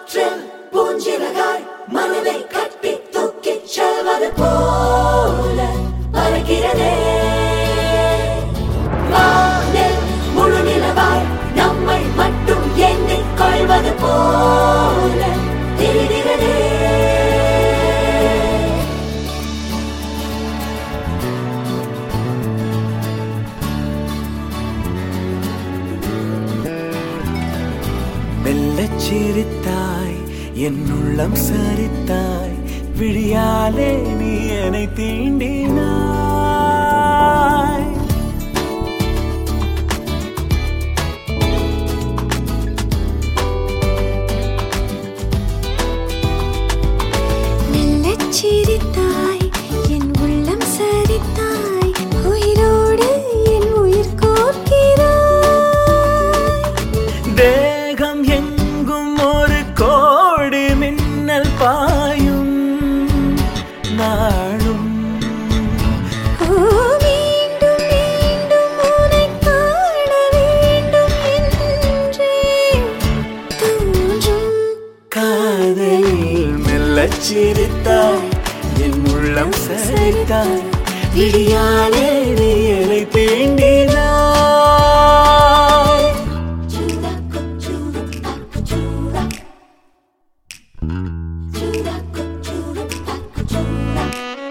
காற்றில் பூஞ்சிறகாய் மனதை கட்டி தூக்கிச் செல்வது போல பறக்கிறதே வானில் முழு நிலவாய் நம்மை மட்டும் எண்ணிக் கொள்வது போல தெரிகிறதே மெல்லச் சிரித்தாய் என் உள்ளம் சரித்தாய் விழியாலே நீ என்னை தீண்டினாய் மெல்லச் சிரித்தாய் என் உள்ளம் சரித்தாய் உயிரோடு என் உயிர் கோர்க்கிறாய் தேகம் எங்கும் ஒரு கோடி மின்னல் பாயும் நாளும் ஓ மீண்டும் மீண்டும் உனைக் காண வேண்டும் என்றே தோன்றும் காதலில் மெல்லச் சிரித்தாய் என் உள்ளம் சரித்தாய் விழியாலே நீ என்னை தீண்டினாய் Chura, chura, chura. Chura, chura, chura.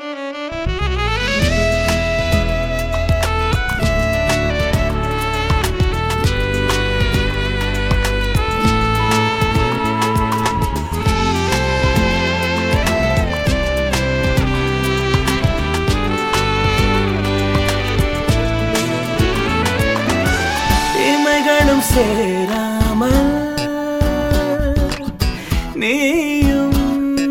இமைகளும் சேராமல் நீயும்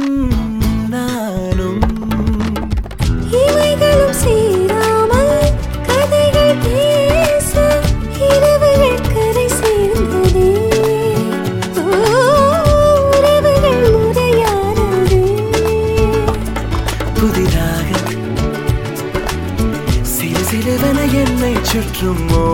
நானும் இவைகளும் சேராமல் கதைகள் பேச இரவுகள் கரை சேர்ந்ததே ஓ, உறவுகள் முறையானதே புதிதாக சிறு சிறுவன என்னை சுற்றும்